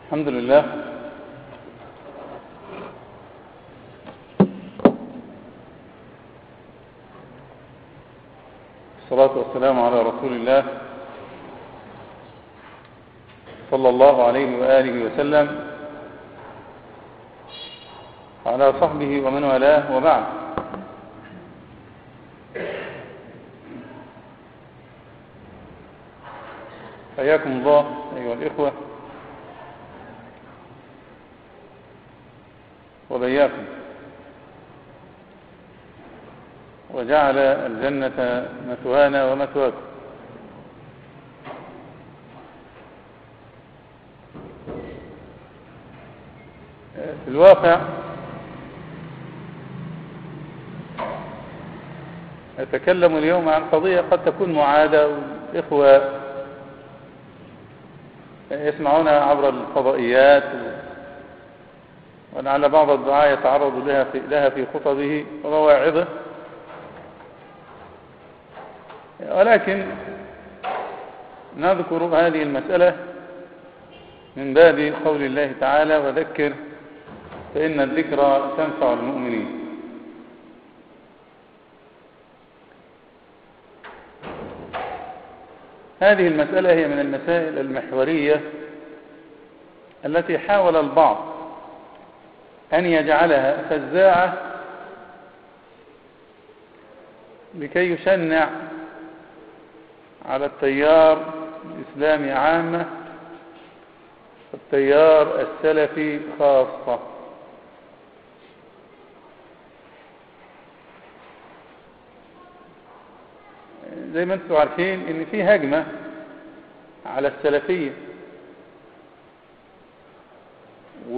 الحمد لله الصلاة والسلام على رسول الله صلى الله عليه وآله وسلم وعلى صحبه ومن والاه وبعد حياكم الله أيها الإخوة وبياكم وجعل الجنة مثوانا ومثواكم في الواقع أتكلم اليوم عن قضية قد تكون معادة والإخوة يسمعون عبر الفضائيات ولعل بعض الدعاء يتعرض لها في, لها في خطبه ومواعظه ولكن نذكر هذه المسألة من باب قول الله تعالى وذكر فإن الذكرى تنفع المؤمنين هذه المسألة هي من المسائل المحورية التي حاول البعض أن يجعلها فزاعة لكي يشنع على التيار الإسلامي عامة والتيار السلفي خاصة زي ما انتم عارفين ان في هجمة على السلفية و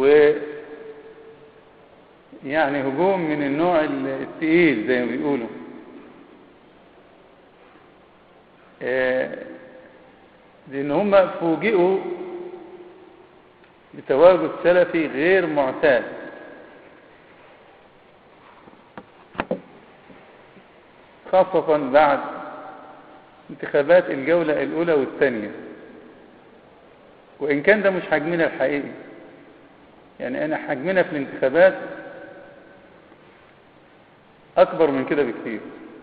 يعني هجوم من النوع التقيل زي ما بيقولوا لان هم فوجئوا بتواجد سلفي غير معتاد خاصة بعد انتخابات الجولة الأولى والثانية وإن كان ده مش حجمنا الحقيقي يعني أنا حجمنا في الانتخابات أكبر من كده بكثير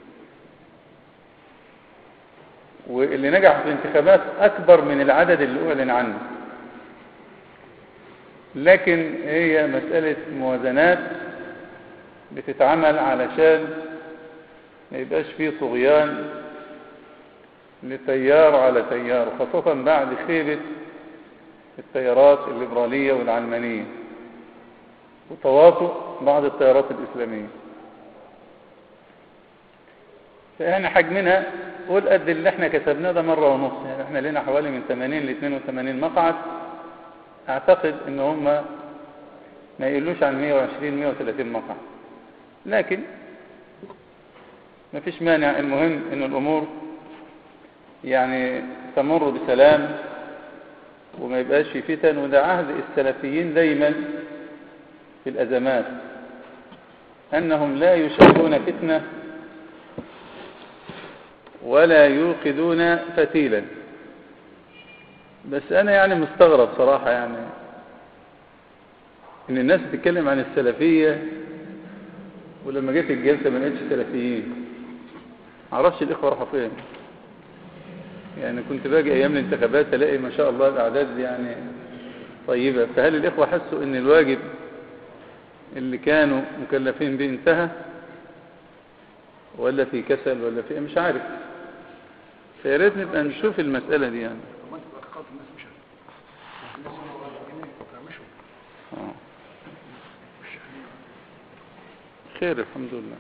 واللي نجح في الانتخابات أكبر من العدد اللي أعلن عنه لكن هي مسألة موازنات بتتعمل علشان ما يبقاش فيه طغيان لتيار على تيار خاصة بعد خيبة التيارات الليبرالية والعلمانية وتواطؤ بعض التيارات الإسلامية فإحنا حجمنا قول قد اللي احنا كسبناه ده مرة ونص يعني احنا لنا حوالي من 80 ل 82 مقعد اعتقد ان هم ما يقلوش عن 120 130 مقعد لكن ما فيش مانع المهم ان الامور يعني تمر بسلام وما يبقاش في فتن وده عهد السلفيين دايما في الأزمات أنهم لا يشعلون فتنة ولا يوقدون فتيلا بس أنا يعني مستغرب صراحة يعني إن الناس بتتكلم عن السلفية ولما جيت الجلسة ما لقيتش سلفيين معرفش الإخوة راحوا فين يعني كنت باجي ايام الانتخابات الاقي ما شاء الله الاعداد يعني طيبة فهل الاخوة حسوا ان الواجب اللي كانوا مكلفين به انتهى ولا في كسل ولا في مش عارف فيا ريت نبقى نشوف المسألة دي يعني خير الحمد لله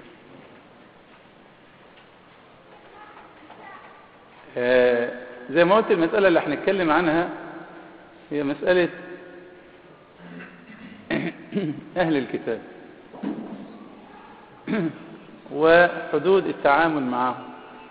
زي ما قلت المسألة اللي هنتكلم عنها هي مسألة أهل الكتاب وحدود التعامل معهم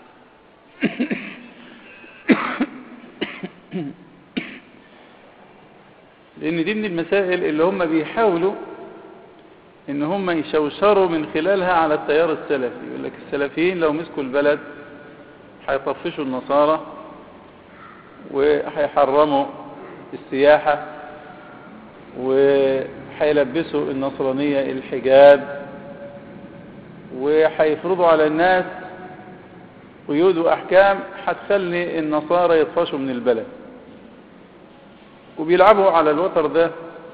لأن دي من المسائل اللي هم بيحاولوا ان هم يشوشروا من خلالها على التيار السلفي يقول لك السلفيين لو مسكوا البلد هيطفشوا النصارى وهيحرموا السياحة وهيلبسوا النصرانية الحجاب وهيفرضوا على الناس قيود وأحكام هتخلي النصارى يطفشوا من البلد وبيلعبوا على الوتر ده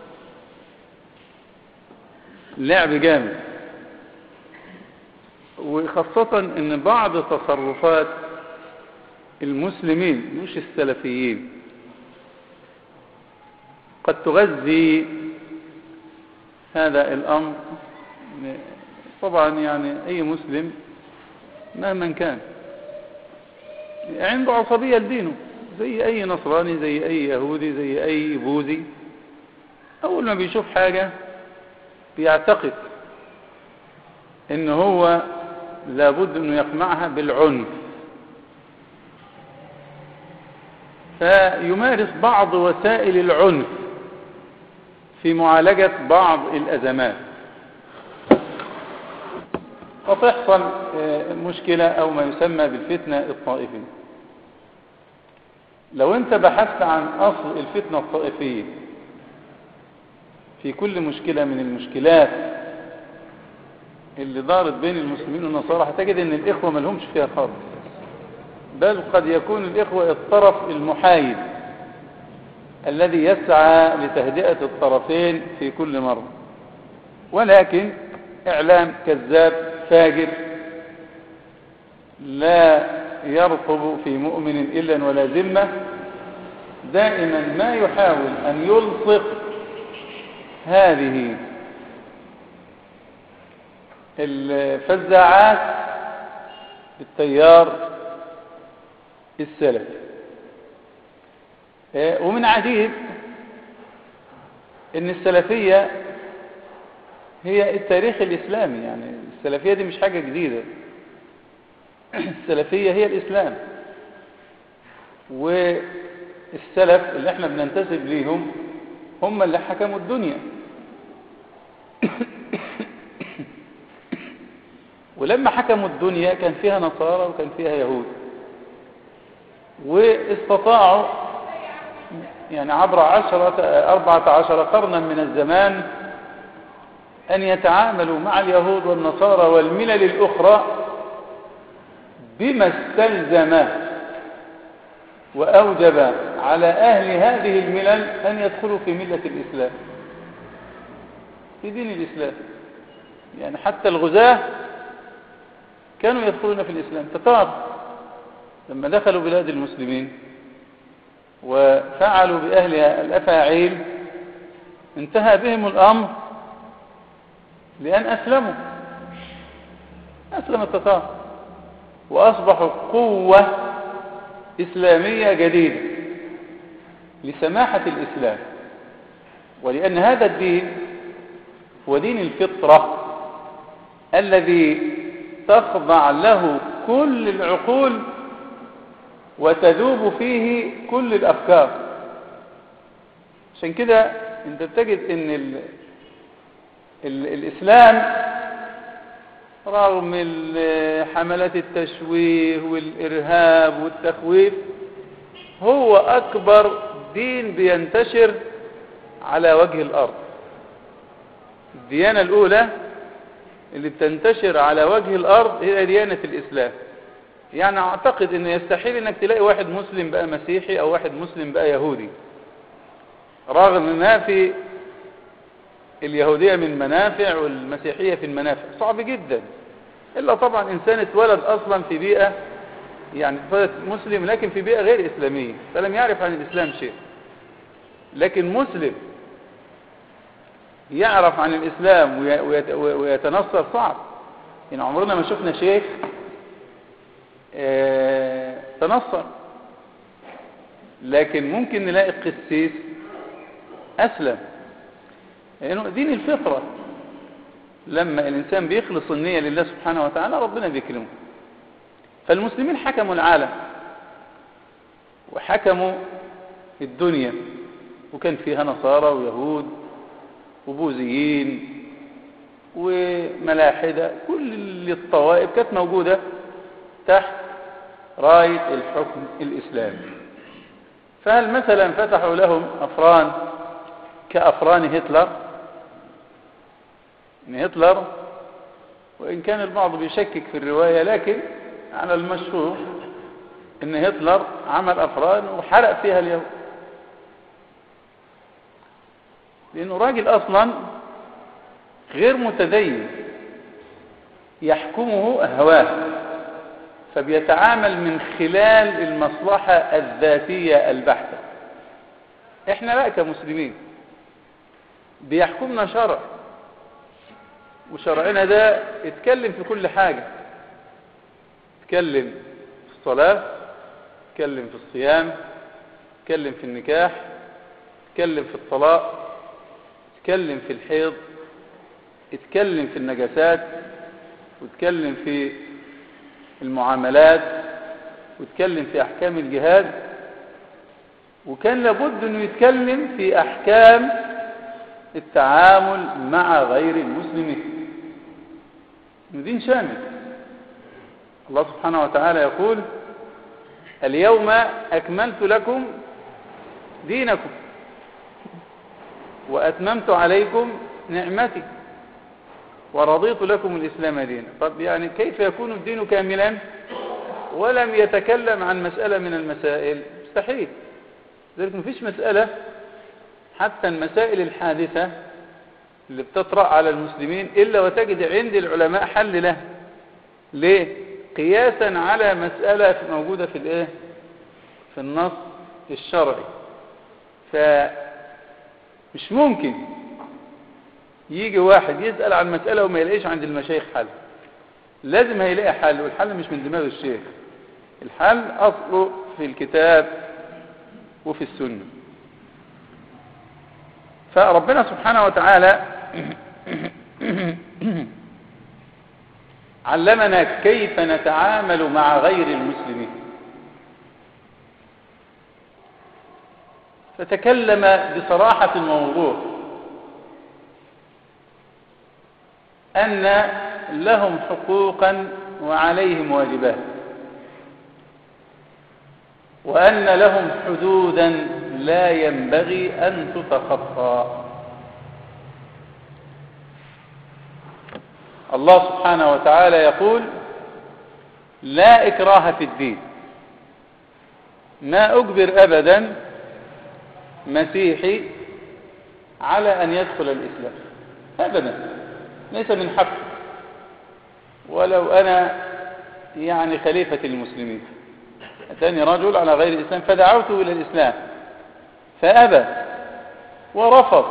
لعب جامد وخاصة ان بعض تصرفات المسلمين مش السلفيين قد تغذي هذا الامر طبعا يعني اي مسلم مهما كان عنده عصبية لدينه زي اي نصراني زي اي يهودي زي اي بوذي اول ما بيشوف حاجة بيعتقد ان هو لابد انه يقمعها بالعنف فيمارس بعض وسائل العنف في معالجة بعض الأزمات وتحصل مشكلة أو ما يسمى بالفتنة الطائفية لو أنت بحثت عن أصل الفتنة الطائفية في كل مشكلة من المشكلات اللي دارت بين المسلمين والنصارى هتجد ان الاخوة ملهمش فيها خالص بل قد يكون الاخوة الطرف المحايد الذي يسعى لتهدئة الطرفين في كل مرة ولكن اعلام كذاب فاجر لا يرقب في مؤمن إلا ولا ذمة دائما ما يحاول أن يلصق هذه الفزاعات التيار السلفي ومن عجيب ان السلفية هي التاريخ الاسلامي يعني السلفية دي مش حاجة جديدة السلفية هي الاسلام والسلف اللي احنا بننتسب ليهم هم اللي حكموا الدنيا ولما حكموا الدنيا كان فيها نصارى وكان فيها يهود واستطاعوا يعني عبر عشرة أربعة عشر قرنا من الزمان أن يتعاملوا مع اليهود والنصارى والملل الأخرى بما استلزم وأوجب على أهل هذه الملل أن يدخلوا في ملة الإسلام في دين الإسلام يعني حتى الغزاة كانوا يدخلون في الإسلام تتار لما دخلوا بلاد المسلمين وفعلوا بأهلها الأفاعيل انتهى بهم الأمر لأن أسلموا أسلم التتار وأصبحوا قوة إسلامية جديدة لسماحة الإسلام ولأن هذا الدين هو دين الفطرة الذي تخضع له كل العقول وتذوب فيه كل الأفكار عشان كده انت بتجد ان ال ال الإسلام رغم حملات التشويه والإرهاب والتخويف هو أكبر دين بينتشر على وجه الأرض الديانة الأولى اللي بتنتشر على وجه الأرض هي ديانة الإسلام يعني أعتقد أنه يستحيل أنك تلاقي واحد مسلم بقى مسيحي أو واحد مسلم بقى يهودي رغم ما في اليهودية من منافع والمسيحية في المنافع صعب جدا إلا طبعا إنسان اتولد أصلا في بيئة يعني اتولد مسلم لكن في بيئة غير إسلامية فلم يعرف عن الإسلام شيء لكن مسلم يعرف عن الإسلام ويتنصر صعب يعني عمرنا ما شفنا شيخ اه تنصر لكن ممكن نلاقي قسيس أسلم لأنه يعني دين الفطرة لما الإنسان بيخلص النية لله سبحانه وتعالى ربنا بيكرمه فالمسلمين حكموا العالم وحكموا الدنيا وكان فيها نصارى ويهود وبوذيين وملاحدة كل الطوائف كانت موجودة تحت راية الحكم الإسلامي فهل مثلا فتحوا لهم أفران كأفران هتلر ان هتلر وإن كان البعض بيشكك في الرواية لكن على المشهور ان هتلر عمل أفران وحرق فيها اليهود لأنه راجل أصلا غير متدين يحكمه هواه فبيتعامل من خلال المصلحة الذاتية البحتة احنا بقى كمسلمين بيحكمنا شرع وشرعنا ده اتكلم في كل حاجة اتكلم في الصلاة اتكلم في الصيام اتكلم في النكاح اتكلم في الطلاق اتكلم في الحيض اتكلم في النجاسات واتكلم في المعاملات واتكلم في احكام الجهاد وكان لابد انه يتكلم في احكام التعامل مع غير المسلمين دين شامل الله سبحانه وتعالى يقول اليوم اكملت لكم دينكم واتممت عليكم نعمتي ورضيت لكم الإسلام دينا طب يعني كيف يكون الدين كاملا ولم يتكلم عن مسألة من المسائل مستحيل ذلك مفيش مسألة حتى المسائل الحادثة اللي بتطرأ على المسلمين إلا وتجد عند العلماء حل له ليه قياسا على مسألة موجودة في الايه في النص الشرعي فمش ممكن يجي واحد يسأل عن مسألة وما يلاقيش عند المشايخ حل لازم هيلاقي حل والحل مش من دماغ الشيخ الحل أصله في الكتاب وفي السنة فربنا سبحانه وتعالى علمنا كيف نتعامل مع غير المسلمين فتكلم بصراحة الموضوع أن لهم حقوقا وعليهم واجبات وأن لهم حدودا لا ينبغي أن تتخطى الله سبحانه وتعالى يقول لا إكراه في الدين ما أجبر أبدا مسيحي على أن يدخل الإسلام أبدا ليس من حق ولو أنا يعني خليفة المسلمين أتاني رجل على غير الإسلام فدعوته إلى الإسلام فأبى ورفض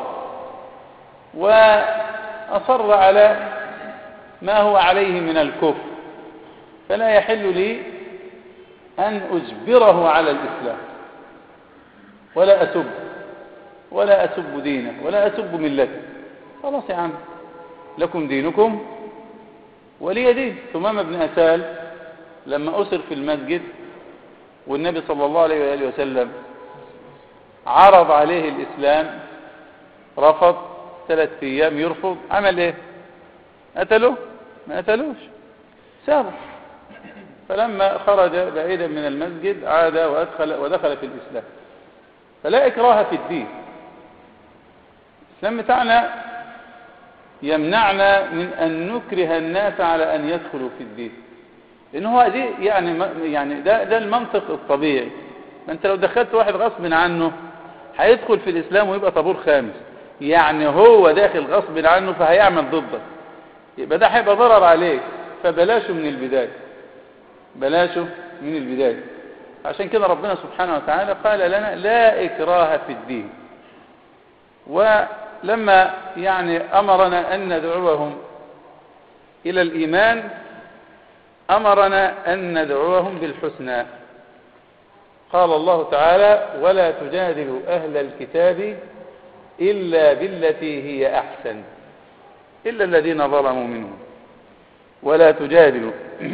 وأصر على ما هو عليه من الكفر فلا يحل لي أن أجبره على الإسلام ولا أسب ولا أسب دينه ولا أسب ملته خلاص يا عم لكم دينكم ولي دين ثمام بن أسال لما أسر في المسجد والنبي صلى الله عليه وآله وسلم عرض عليه الإسلام رفض ثلاث أيام يرفض عمل إيه قتله ما قتلوش سابه فلما خرج بعيدا من المسجد عاد وأدخل ودخل في الإسلام فلا إكراه في الدين الإسلام بتاعنا يمنعنا من أن نكره الناس على أن يدخلوا في الدين لأن هو دي يعني يعني ده ده المنطق الطبيعي ما أنت لو دخلت واحد غصب عنه هيدخل في الإسلام ويبقى طابور خامس يعني هو داخل غصب عنه فهيعمل ضدك يبقى ده هيبقى ضرر عليك فبلاشه من البداية بلاشه من البداية عشان كده ربنا سبحانه وتعالى قال لنا لا إكراه في الدين ولما يعني أمرنا أن ندعوهم إلى الإيمان أمرنا أن ندعوهم بالحسنى قال الله تعالى ولا تجادلوا أهل الكتاب إلا بالتي هي أحسن إلا الذين ظلموا منهم ولا تجادلوا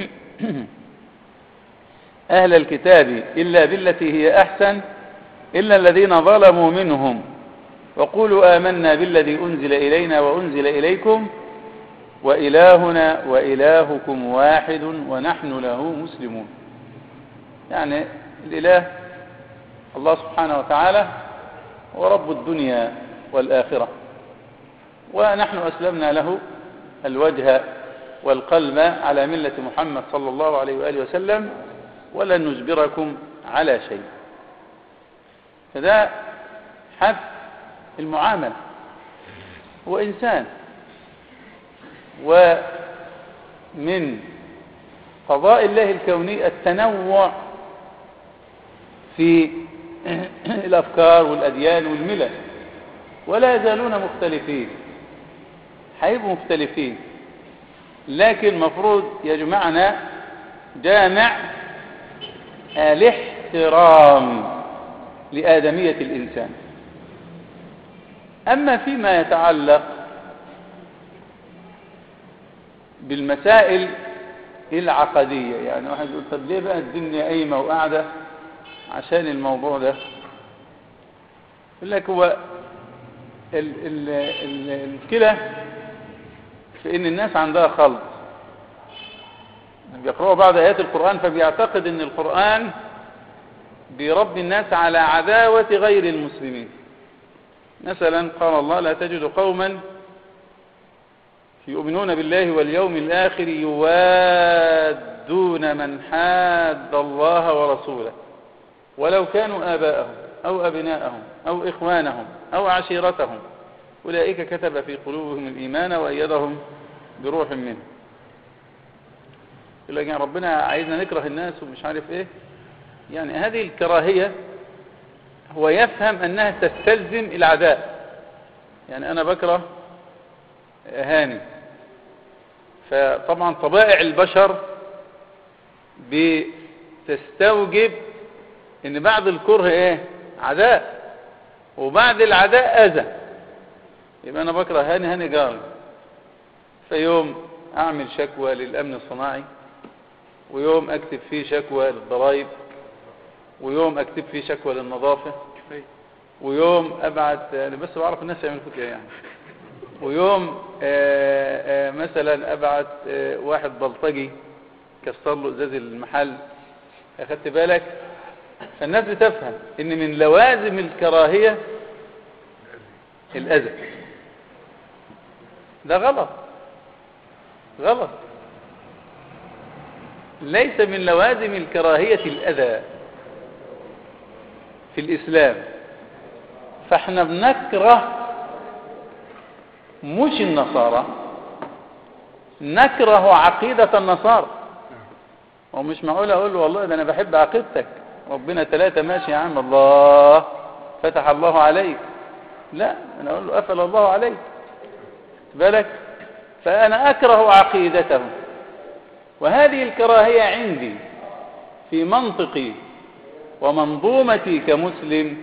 أهل الكتاب إلا بالتي هي أحسن إلا الذين ظلموا منهم وقولوا آمنا بالذي أنزل إلينا وأنزل إليكم وإلهنا وإلهكم واحد ونحن له مسلمون يعني الإله الله سبحانه وتعالى هو رب الدنيا والآخرة ونحن أسلمنا له الوجه والقلب على ملة محمد صلى الله عليه وآله وسلم ولن نجبركم على شيء فده حد المعاملة هو إنسان ومن قضاء الله الكوني التنوع في الأفكار والأديان والملل ولا يزالون مختلفين هيبقوا مختلفين لكن مفروض يجمعنا جامع الاحترام لآدمية الإنسان أما فيما يتعلق بالمسائل العقدية يعني واحد يقول طب ليه بقى الدنيا قايمة وقاعدة عشان الموضوع ده يقول لك هو ال ال ال الكلى في ان الناس عندها خلط بيقرأوا بعض آيات القرآن فبيعتقد ان القرآن بيربي الناس على عداوة غير المسلمين مثلا قال الله لا تجد قوما يؤمنون بالله واليوم الآخر يوادون من حاد الله ورسوله ولو كانوا آباءهم أو أبناءهم أو إخوانهم أو عشيرتهم أولئك كتب في قلوبهم الإيمان وأيدهم بروح منه يقول لك ربنا عايزنا نكره الناس ومش عارف ايه يعني هذه الكراهية هو يفهم أنها تستلزم العداء يعني أنا بكره هاني فطبعا طبائع البشر بتستوجب ان بعد الكره ايه عداء وبعد العداء اذى يبقى انا بكره هاني هاني جاري فيوم اعمل شكوى للامن الصناعي ويوم اكتب فيه شكوى للضرائب ويوم اكتب فيه شكوى للنظافة ويوم ابعت انا بس بعرف الناس يعملوا كده يعني ويوم آآ آآ مثلا ابعت واحد بلطجي كسر له ازاز المحل اخدت بالك فالناس بتفهم ان من لوازم الكراهية الاذى ده غلط غلط ليس من لوازم الكراهية الأذى في الإسلام فاحنا بنكره مش النصارى نكره عقيدة النصارى ومش معقول أقول له والله ده أنا بحب عقيدتك ربنا ثلاثة ماشي يا عم الله فتح الله عليك لا أنا أقول له أفل الله عليك بالك فأنا أكره عقيدتهم وهذه الكراهية عندي في منطقي ومنظومتي كمسلم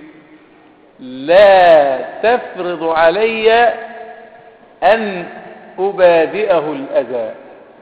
لا تفرض علي أن أبادئه الأذى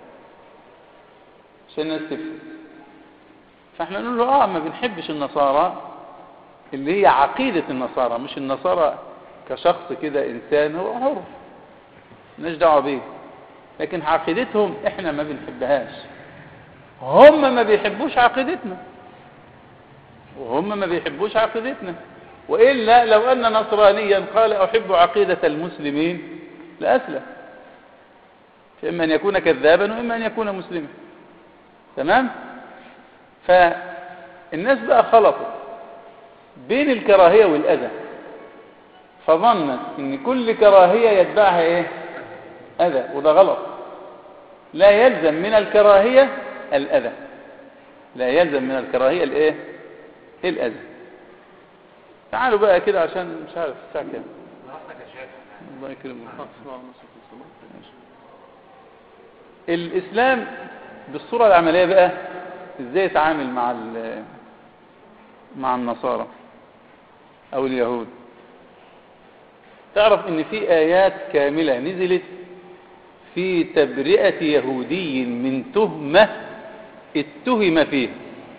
عشان الناس تفهم فاحنا نقول له اه ما بنحبش النصارى اللي هي عقيدة النصارى مش النصارى كشخص كده انسان هو حر مالناش دعوه بيه لكن عقيدتهم احنا ما بنحبهاش هم ما بيحبوش عقيدتنا وهم ما بيحبوش عقيدتنا وإلا لو أن نصرانيا قال أحب عقيدة المسلمين لأسلم إما أن يكون كذابا وإما أن يكون مسلما تمام فالناس بقى خلطوا بين الكراهية والأذى فظنت ان كل كراهية يتبعها ايه اذى وده غلط لا يلزم من الكراهية الاذى لا يلزم من الكراهية الايه الاذى تعالوا بقى كده عشان مش عارف الساعة كام الله يكرمك الاسلام بالصورة العملية بقى ازاي يتعامل مع مع النصارى او اليهود تعرف ان في ايات كاملة نزلت في تبرئة يهودي من تهمة اتهم فيه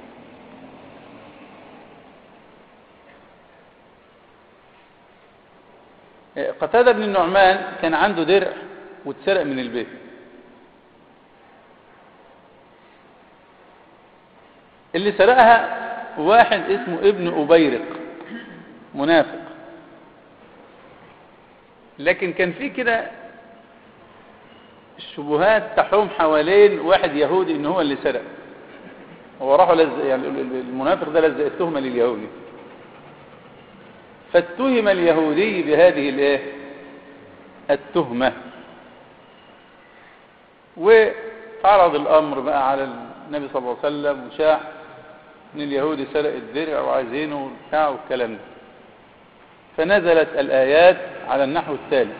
قتادة بن النعمان كان عنده درع واتسرق من البيت اللي سرقها واحد اسمه ابن أبيرق منافق لكن كان في كده الشبهات تحوم حوالين واحد يهودي ان هو اللي سرق هو راحوا لز... يعني المنافق ده لزق التهمه لليهودي فاتهم اليهودي بهذه الايه التهمه وعرض الامر بقى على النبي صلى الله عليه وسلم وشاع ان اليهودي سرق الدرع وعايزينه وبتاع والكلام ده فنزلت الايات على النحو التالي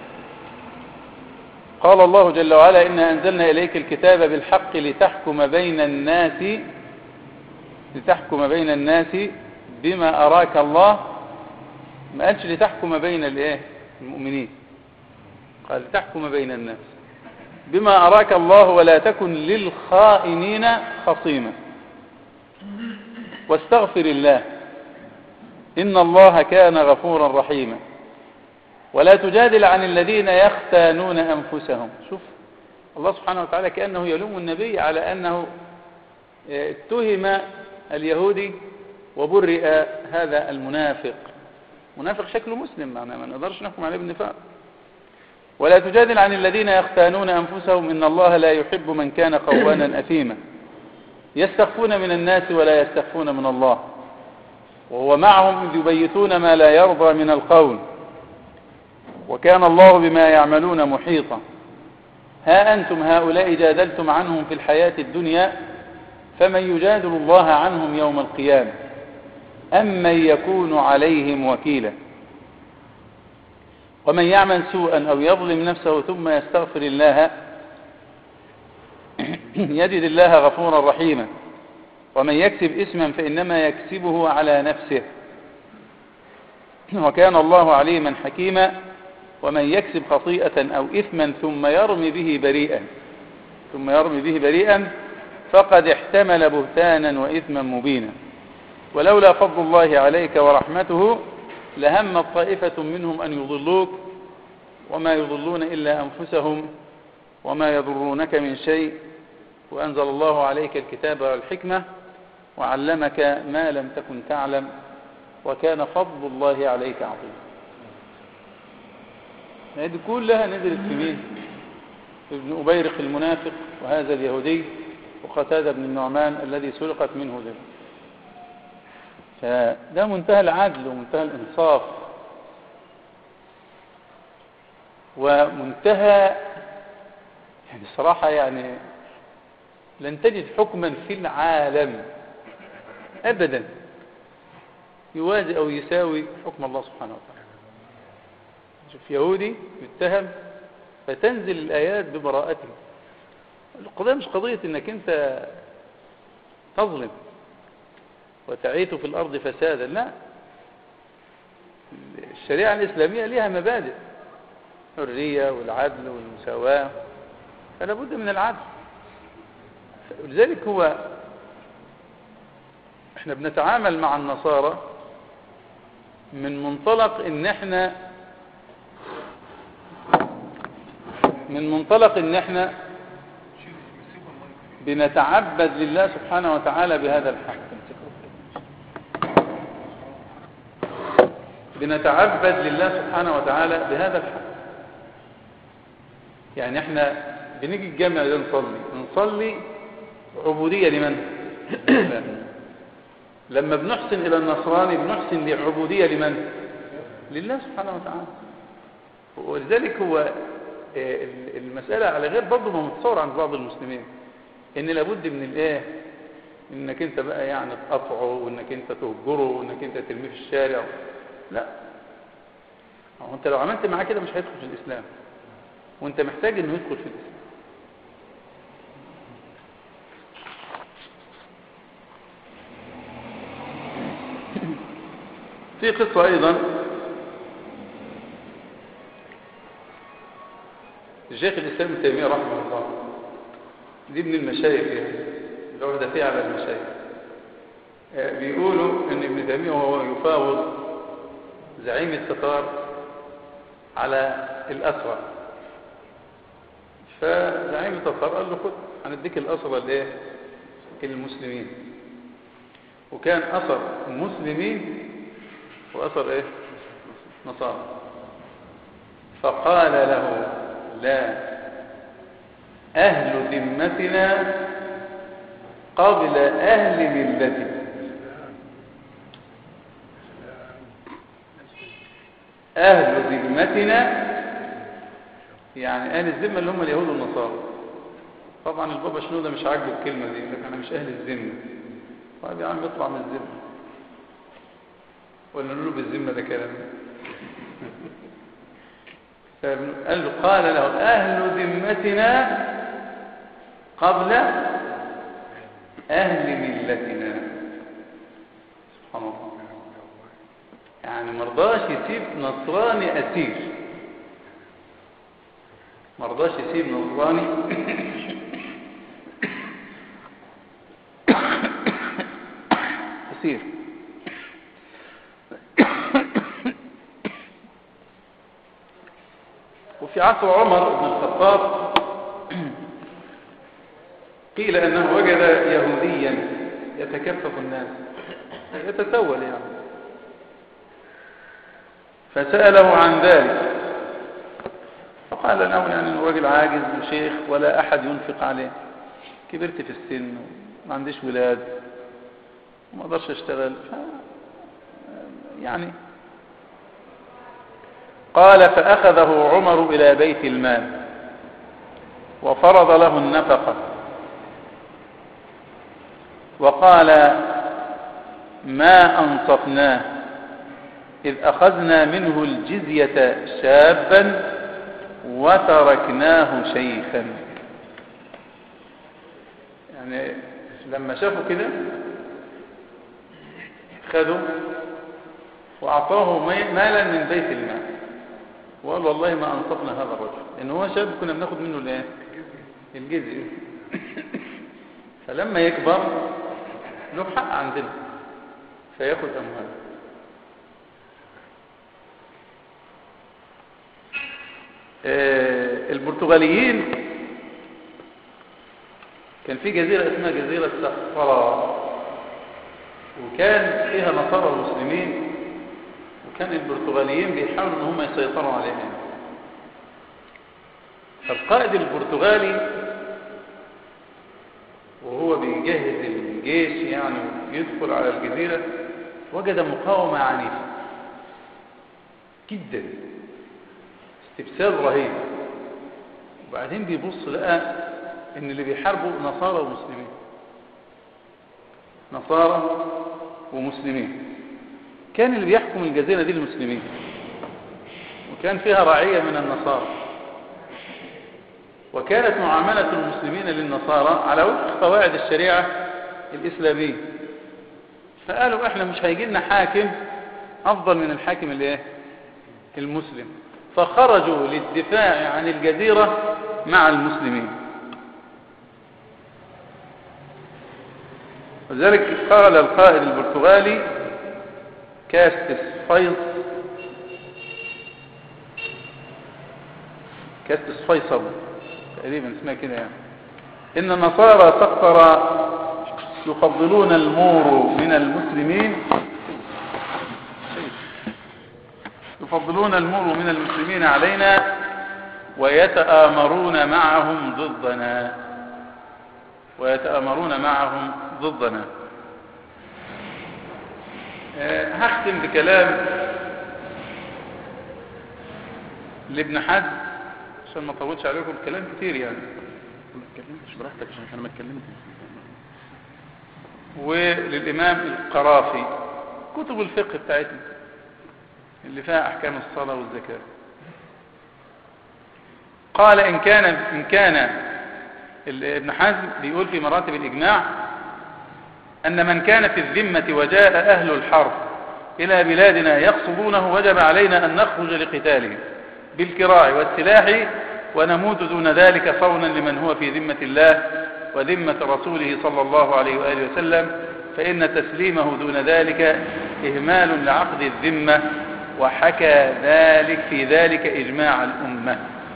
قال الله جل وعلا إنا أنزلنا إليك الكتاب بالحق لتحكم بين الناس لتحكم بين الناس بما أراك الله ما قالش لتحكم بين الايه المؤمنين قال لتحكم بين الناس بما أراك الله ولا تكن للخائنين خصيما واستغفر الله إن الله كان غفورا رحيما ولا تجادل عن الذين يختانون أنفسهم شوف الله سبحانه وتعالى كأنه يلوم النبي على أنه اتهم اليهودي وبرئ هذا المنافق منافق شكله مسلم معنا ما نقدرش نحكم عليه بالنفاق ولا تجادل عن الذين يختانون أنفسهم إن الله لا يحب من كان قوانا أثيما يستخفون من الناس ولا يستخفون من الله وهو معهم إذ يبيتون ما لا يرضى من القول وكان الله بما يعملون محيطا ها أنتم هؤلاء جادلتم عنهم في الحياة الدنيا فمن يجادل الله عنهم يوم القيامة أم من يكون عليهم وكيلا ومن يعمل سوءا أو يظلم نفسه ثم يستغفر الله يجد الله غفورا رحيما ومن يكسب اسما فإنما يكسبه على نفسه وكان الله عليما حكيما ومن يكسب خطيئة أو إثما ثم يرمي به بريئا ثم يرمي به بريئا فقد احتمل بهتانا وإثما مبينا ولولا فضل الله عليك ورحمته لهم طائفة منهم أن يضلوك وما يضلون إلا أنفسهم وما يضرونك من شيء وأنزل الله عليك الكتاب والحكمة وعلمك ما لم تكن تعلم وكان فضل الله عليك عظيما هذه كلها نزلت في مين ابن أبيرق المنافق وهذا اليهودي وقتادة بن النعمان الذي سرقت منه ذلك فده منتهى العدل ومنتهى الإنصاف ومنتهى يعني الصراحة يعني لن تجد حكما في العالم أبدا يوازي أو يساوي حكم الله سبحانه وتعالى شوف يهودي يتهم فتنزل الآيات ببراءته القضية مش قضية انك انت تظلم وتعيث في الأرض فسادا لا الشريعة الإسلامية لها مبادئ الحرية والعدل والمساواة فلا بد من العدل لذلك هو احنا بنتعامل مع النصارى من منطلق ان احنا من منطلق ان احنا بنتعبد لله سبحانه وتعالى بهذا الحق بنتعبد لله سبحانه وتعالى بهذا الحق يعني احنا بنيجي الجامع ده نصلي نصلي عبودية لمن لما بنحسن الى النصراني بنحسن لعبودية لمن لله سبحانه وتعالى ولذلك هو المسألة على غير برضه ما متصور عند بعض المسلمين ان لابد من الايه انك انت بقى يعني تقطعه وانك انت تهجره وانك انت ترميه في الشارع لا هو انت لو عملت معاه كده مش هيدخل في الاسلام وانت محتاج انه يدخل في الاسلام في قصة ايضا الشيخ الاسلام ابن تيميه رحمه الله دي من المشايخ يعني العهدة فيها على المشايخ بيقولوا ان ابن تيميه وهو يفاوض زعيم التتار على الأسرى فزعيم التتار قال له خد هنديك الأسرى الايه المسلمين وكان أثر مسلمين وأثر ايه نصارى فقال له لا أهل ذمتنا قبل أهل ملتنا أهل ذمتنا يعني أهل الذمة اللي هم اليهود والنصارى طبعا البابا شنو ده مش عاجبه الكلمة دي لكن أنا مش أهل الذمة طيب يا عم اطلع من الذمة ولا نقول له بالذمة ده كلام قال له قال له أهل ذمتنا قبل أهل ملتنا سبحان الله يعني مرضاش يسيب نصراني أسير مرضاش يسيب نصراني أسير وفي عصر عمر بن الخطاب قيل أنه وجد يهوديا يتكفف الناس يتسول يعني فسأله عن ذلك فقال له يعني أنه راجل عاجز وشيخ ولا أحد ينفق عليه كبرت في السن ما عنديش ولاد وما اقدرش اشتغل ف... يعني قال فأخذه عمر إلى بيت المال وفرض له النفقة وقال ما أنصفناه إذ أخذنا منه الجزية شابا وتركناه شيخا يعني لما شافوا كده خذوا وأعطاه مالا من بيت المال وقال والله ما أنصفنا هذا الرجل إن هو شاب كنا بناخد منه الايه الجزء فلما يكبر له حق عندنا فياخد أمواله آه البرتغاليين كان في جزيرة اسمها جزيرة سقفرة وكان فيها نصارى ومسلمين وكان البرتغاليين بيحاولوا ان هم يسيطروا عليها فالقائد البرتغالي وهو بيجهز الجيش يعني يدخل على الجزيرة وجد مقاومة عنيفة جدا استبسال رهيب وبعدين بيبص لقى ان اللي بيحاربوا نصارى ومسلمين نصارى ومسلمين كان اللي بيحكم الجزيرة دي المسلمين وكان فيها رعية من النصارى وكانت معاملة المسلمين للنصارى على وفق قواعد الشريعة الإسلامية فقالوا احنا مش هيجي لنا حاكم أفضل من الحاكم اللي ايه المسلم فخرجوا للدفاع عن الجزيرة مع المسلمين وذلك قال القائد البرتغالي كاستس فيص كاستس فيصل تقريبا اسمها كده يعني إن النصارى سقطر يفضلون المور من المسلمين يفضلون المور من المسلمين علينا ويتآمرون معهم ضدنا ويتآمرون معهم ضدنا أه هختم بكلام لابن حزم عشان ما اطولش عليكم الكلام كتير يعني ما اتكلمتش براحتك عشان انا ما اتكلمتش وللإمام القرافي كتب الفقه بتاعتنا اللي فيها أحكام الصلاة والزكاة قال إن كان إن كان ابن حزم بيقول في مراتب الإجماع أن من كان في الذمة وجاء أهل الحرب إلى بلادنا يقصدونه وجب علينا أن نخرج لقتالهم بالكراع والسلاح ونموت دون ذلك صونا لمن هو في ذمة الله وذمة رسوله صلى الله عليه وآله وسلم فإن تسليمه دون ذلك إهمال لعقد الذمة وحكى ذلك في ذلك إجماع الأمة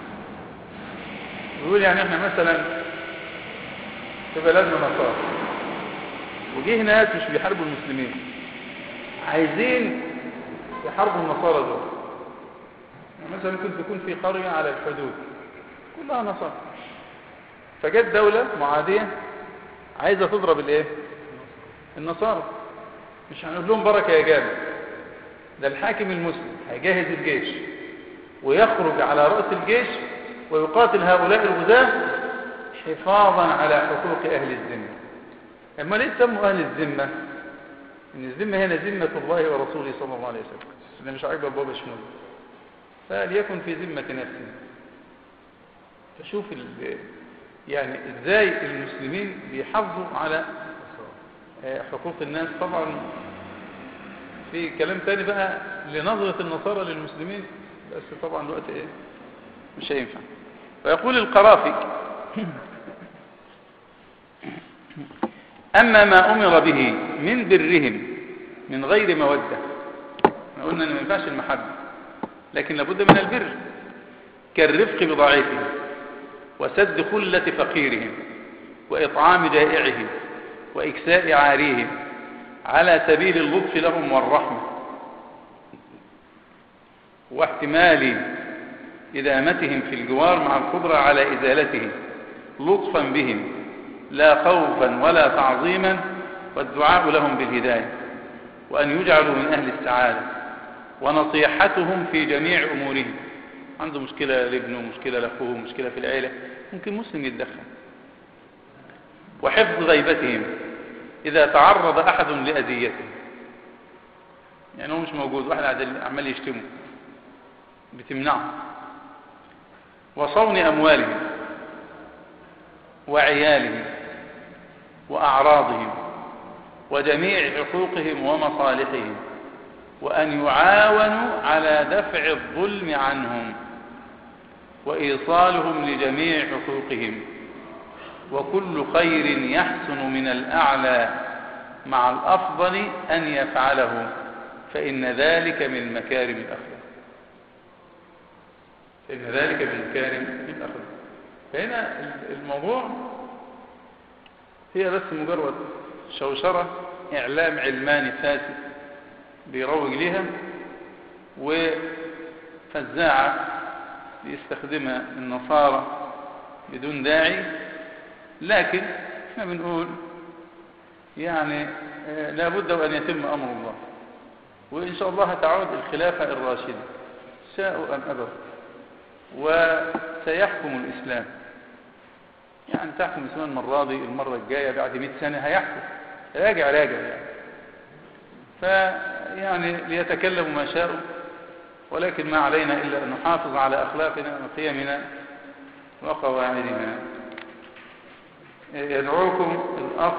يقول يعني احنا مثلا في بلدنا نصارى وجه ناس مش بيحاربوا المسلمين عايزين يحاربوا النصارى دول يعني مثلا ممكن تكون في قرية على الحدود كلها نصارى فجت دولة معادية عايزة تضرب الايه النصارى مش هنقول لهم بركة يا جابر ده الحاكم المسلم هيجهز الجيش ويخرج على رأس الجيش ويقاتل هؤلاء الغزاة حفاظا على حقوق أهل الذمة أما ليه سموا أهل الذمة إن الذمة هنا ذمة الله ورسوله صلى الله عليه وسلم إن مش عاجبه بابا شنو فليكن في ذمة نفسه فشوف ال- يعني ازاي المسلمين بيحافظوا على آه، حقوق الناس طبعا في كلام تاني بقى لنظرة النصارى للمسلمين بس طبعا الوقت ايه مش هينفع ويقول القرافي أما ما أمر به من برهم من غير مودة احنا قلنا ان ما ينفعش المحبة لكن لابد من البر كالرفق بضعيفهم وسد خلة فقيرهم وإطعام جائعهم وإكساء عاريهم على سبيل اللطف لهم والرحمة واحتمال إدامتهم في الجوار مع القدرة على إزالتهم لطفا بهم لا خوفا ولا تعظيما والدعاء لهم بالهداية وأن يجعلوا من أهل السعادة ونصيحتهم في جميع أمورهم عنده مشكلة لابنه مشكلة لأخوه مشكلة في العيلة ممكن مسلم يتدخل وحفظ غيبتهم إذا تعرض أحد لأذيته يعني هو مش موجود واحد قاعد عمال يشتمه بتمنعه وصون أموالهم وعيالهم وأعراضهم وجميع حقوقهم ومصالحهم وأن يعاونوا على دفع الظلم عنهم وإيصالهم لجميع حقوقهم وكل خير يحسن من الأعلى مع الأفضل أن يفعله فإن ذلك من مكارم الأخلاق فإن ذلك من مكارم الأخلاق فهنا الموضوع هي بس مجرد شوشرة إعلام علماني فاسد بيروج لها وفزاعة بيستخدمها النصارى بدون داعي لكن احنا بنقول يعني آه، لابد وأن يتم أمر الله وإن شاء الله تعود الخلافة الراشدة شاءوا أم أبوا وسيحكم الإسلام يعني تحكم الإسلام المرة دي المرة الجاية بعد 100 سنة هيحكم راجع راجع يعني فيعني ليتكلموا ما شاءوا ولكن ما علينا إلا أن نحافظ على أخلاقنا وقيمنا وقواعدنا يدعوكم الأخ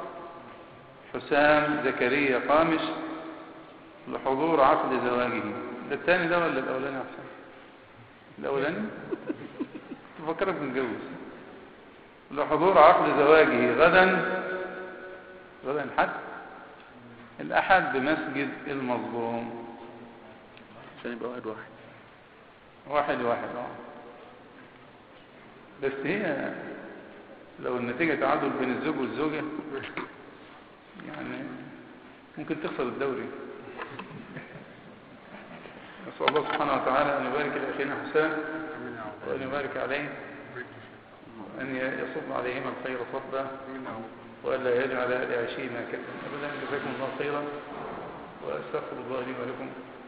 حسام زكريا قامش لحضور عقد زواجه ده الثاني ده ولا الأولاني يا حسام الأولاني تفكرك متجوز لحضور عقد زواجه غدا غدا الحد الأحد بمسجد المظلوم عشان يبقى واحد واحد واحد واحد اه بس هي لو النتيجة تعادل بين الزوج والزوجة يعني ممكن تخسر الدوري نسأل الله سبحانه وتعالى أن يبارك لأخينا حسام وأن يبارك عليه وأن يصب عليهما الخير صبا وألا يجعل لعشينا كذا أبدا جزاكم الله خيرا وأستغفر الله لي ولكم